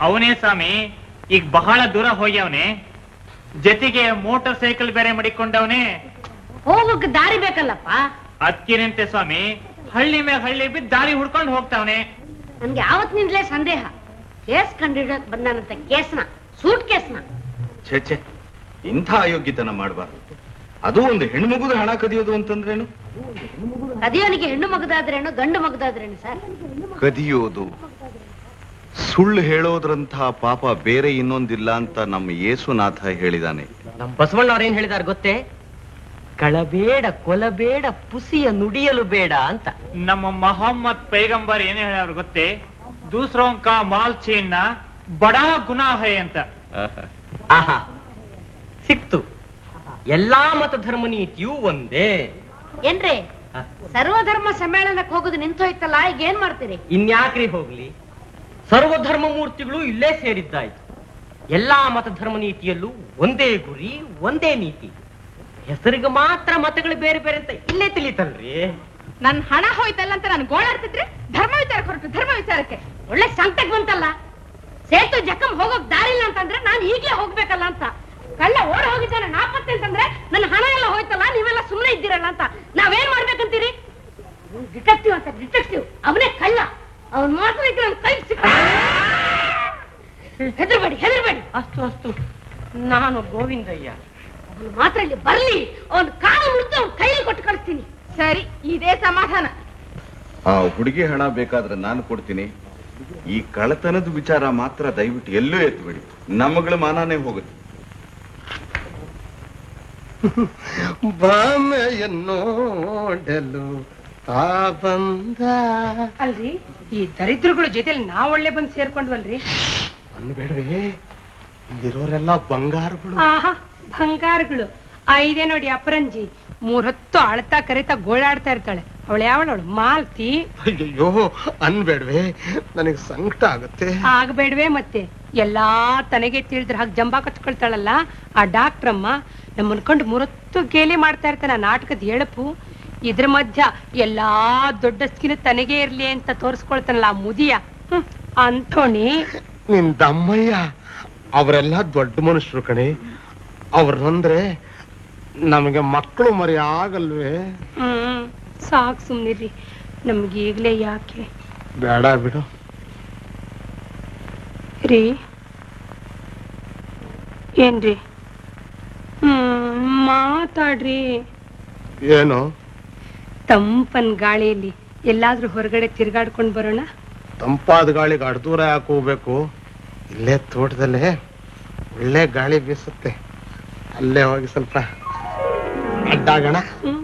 ಅವನೇ ಸ್ವಾಮಿ ಈಗ ಬಹಳ ದೂರ ಹೋಗ್ಯವನೆ ಜೊತೆಗೆ ಮೋಟಾರ್ ಸೈಕಲ್ ಬೇರೆ ಮಡಿಕೊಂಡವನೆ ಹೋಗಕ್ ದಾರಿ ಬೇಕಲ್ಲಪ್ಪ ಅದ್ಕಿನಂತೆ ಸ್ವಾಮಿ ಹಳ್ಳಿ ಮೇಲೆ ಹಳ್ಳಿ ಬಿದ್ದು ದಾರಿ ಹುಡ್ಕೊಂಡು ಹೋಗ್ತಾವನೆ ನನ್ಗೆ ಯಾವತ್ತಿನಿಂದಲೇ ಸಂದೇಹ ಕೇಸ್ ಕಂಡಿಡಕ್ ಬಂದಾನಂತ ಕೇಸ್ನ ಸೂಟ್ ಕೇಸ್ನ ಛೇ ಛೇ ಇಂಥ ಅಯೋಗ್ಯತನ ಮಾಡಬಾರ್ದು ಅದು ಒಂದು ಹೆಣ್ಮಗುದ ಹಣ ಕದಿಯೋದು ಅಂತಂದ್ರೇನು ಕದಿಯೋನಿಗೆ ಹೆಣ್ಣು ಮಗದಾದ್ರೇನು ಗಂಡು ಮಗದಾದ್ರೇನು ಸರ್ ಕದಿಯೋದು ಸುಳ್ಳು ಹೇಳೋದ್ರಂತಹ ಪಾಪ ಬೇರೆ ಇನ್ನೊಂದಿಲ್ಲ ಅಂತ ನಮ್ಮ ಯೇಸುನಾಥ ಹೇಳಿದಾನೆ ನಮ್ ಬಸವಣ್ಣ ಏನ್ ಹೇಳಿದಾರೆ ಗೊತ್ತೇ ಕಳಬೇಡ ಕೊಲಬೇಡ ಪುಸಿಯ ನುಡಿಯಲು ಬೇಡ ಅಂತ ನಮ್ಮ ಮೊಹಮ್ಮದ್ ಪೈಗಂಬರ್ ಏನ್ ಹೇಳ್ಯಾರ ಗೊತ್ತೇ ದೂಸರೋಂ ಕಾ ಮಾಲ್ ಚೀನ್ನ ಬಡಾ ಗುನಾ ಹೈ ಅಂತ ಆಹಾ ಸಿಕ್ತು ಎಲ್ಲಾ ಮತ ಧರ್ಮ ನೀತಿಯೂ ಒಂದೇ ಏನ್ರಿ ಸರ್ವಧರ್ಮ ಸಮ್ಮೇಳನಕ್ಕೆ ಹೋಗೋದು ನಿಂತೋಯ್ತಲ್ಲ ಈಗ ಏನ್ ಮಾಡ್ತೀರಿ ಇನ್ಯಾಕ್ರಿ ಹೋಗ್ಲಿ ಸರ್ವಧರ್ಮ ಮೂರ್ತಿಗಳು ಇಲ್ಲೇ ಸೇರಿದ್ದಾಯ್ತು ಎಲ್ಲಾ ಮತ ಧರ್ಮ ನೀತಿಯಲ್ಲೂ ಒಂದೇ ಗುರಿ ಒಂದೇ ನೀತಿ ಹೆಸರಿಗೆ ಮಾತ್ರ ಮತಗಳು ಬೇರೆ ಬೇರೆ ಅಂತ ಇಲ್ಲೇ ತಿಳಿತಲ್ರಿ ನನ್ ಹಣ ಹೋಯ್ತಲ್ಲ ಅಂತ ನಾನು ಗೋಳಾಡ್ತಿದ್ರೆ ಧರ್ಮ ವಿಚಾರಕ್ಕೆ ಹೊರಟು ಧರ್ಮ ವಿಚಾರಕ್ಕೆ ಒಳ್ಳೆ ಸಂಕಟ ಬಂತಲ್ಲ ಸೇತು ಜಖಂ ಹೋಗೋಕ್ ದಾರಿ ಇಲ್ಲ ಅಂತಂದ್ರೆ ನಾನು ಈಗ್ಲೇ ಹೋಗ್ಬೇಕಲ್ಲ ಅಂತ ಕಳ್ಳ ಓಡ್ ಹೋಗಿದ್ದಾನೆ ನಾಪತ್ತೆ ಅಂತಂದ್ರೆ ನನ್ನ ಹಣ ಎಲ್ಲ ಹೋಯ್ತಲ್ಲ ನೀವೆಲ್ಲ ಸುಮ್ಮನೆ ಇದ್ದೀರಲ್ಲ ಅಂತ ನಾವೇನ್ ಮಾಡ್ಬೇಕಂತೀರಿ ಡಿಟೆಕ್ಟಿವ್ ಅಂತ ಡಿಟೆಕ್ಟಿವ್ ಅವನೇ ಕಳ್ಳ ಅವನ್ ಮಾತ್ರ ಇದ್ರೆ ಅವ್ನ್ ಕೈ ಸಿಕ್ಕ ಹೆದರ್ಬೇಡಿ ಹೆದರ್ಬೇಡಿ ಅಷ್ಟು ಅಷ್ಟು ನಾನು ಗೋವಿಂದಯ್ಯ ಅವನು ಮಾತ್ರ ಇಲ್ಲಿ ಬರ್ಲಿ ಅವನ್ ಕಾಲು ಮುರಿದು ಅವ್ನ ಕೈಲಿ ಕೊಟ್ಟು ಕಳಿಸ್ತೀನಿ ಸರಿ ಇದೇ ಸಮಾಧಾನ ಆ ಹುಡುಗಿ ಹಣ ಬೇಕಾದ್ರೆ ನಾನು ಕೊಡ್ತೀನಿ ಈ ಕಳತನದ ವಿಚಾರ ಮಾತ್ರ ದಯವಿಟ್ಟು ಎಲ್ಲೂ ಎತ್ಬೇಡಿ ನಮಗಳ ಮಾನಾನೇ ಹೋಗುತ್ತೆ ಬಾಮೆಯನ್ನೋಡಲು ಆ ಬಂದ ಅಲ್ರಿ ಈ ದರಿದ್ರಗಳ ಜೊತೆಲಿ ನಾವ್ ಒಳ್ಳೆ ಬಂದು ಸೇರ್ಕೊಂಡ್ವಲ್ರಿ ಅನ್ಬೇಡ್ವೆ ಇಲ್ಲಿರೋರೆಲ್ಲ ಬಂಗಾರಗಳು ಆಹಾ ಬಂಗಾರಗಳು ಆ ಇದೆ ನೋಡಿ ಅಪರಂಜಿ ಮೂರ್ ಹೊತ್ತು ಅಳ್ತಾ ಕರಿತಾ ಗೋಳಾಡ್ತಾ ಇರ್ತಾಳೆ ಅವಳು ಯಾವಳವಳು ಮಾಲ್ತಿ ಅಯ್ಯಯ್ಯೋ ಅನ್ಬೇಡ್ವೆ ನನಗೆ ಸಂಕಟ ಆಗುತ್ತೆ ಆಗ್ಬೇಡ್ವೆ ಮತ್ತೆ ಎಲ್ಲಾ ತನಗೆ ತಿಳಿದ್ರೆ ಹಾಗೆ ಜಂಬಾ ಕಚ್ಕೊಳ್ತಾಳಲ್ಲ ಆ ಡಾಕ್ಟ್ರಮ್ಮ ನಮ್ಮ ಅನ್ಕೊಂಡು ಮುರತ್ತು ಗೇಲಿ ಮಾಡ್ತಾ ಇರ್ತಾನೆ ಆ ನಾಟಕದ ಎಳಪು ಇದ್ರ ಮಧ್ಯ ಎಲ್ಲಾ ದೊಡ್ಡ ಸ್ಕಿನ್ ತನಗೆ ಇರ್ಲಿ ಅಂತ ತೋರಿಸ್ಕೊಳ್ತಾನಲ್ಲ ಆ ಮುದಿಯ ಹ್ಮ್, ಅಂಥೋಣಿ ನಿನ್ ದಮ್ಮಯ್ಯ ಅವರೆಲ್ಲ ದೊಡ್ಡ ಮನುಷ್ಯರು ಕಣೆ ಅವ್ರಂದ್ರೆ ನಮಗೆ ಮಕ್ಕಳು ಮರಿ ಆಗಲ್ವೇ ಹ್ಮ್ ಸಾಕ್ ಸುಮ್ನಿರಿ ನಮ್ಗೆ ಈಗ್ಲೇ ಯಾಕೆ ಬೇಡ ಬಿಡು ರೀ ಏನ್ರಿ ಹ್ಮ್ ಮಾತಾಡ್ರಿ ಏನು ತಂಪನ್ ಗಾಳಿಯಲ್ಲಿ ಎಲ್ಲಾದ್ರೂ ಹೊರಗಡೆ ತಿರ್ಗಾಡ್ಕೊಂಡ್ ಬರೋಣ ತಂಪಾದ ಗಾಳಿಗೆ ಅಡ್ದೂರ ಯಾಕೆ ಹೋಗ್ಬೇಕು ಇಲ್ಲೇ ತೋಟದಲ್ಲೇ ಒಳ್ಳೆ ಗಾಳಿ ಬೀಸುತ್ತೆ ಅಲ್ಲೇ ಹೋಗಿ ಸ್ವಲ್ಪ ಅಡ್ಡಾಗೋಣ ಹ್ಮ್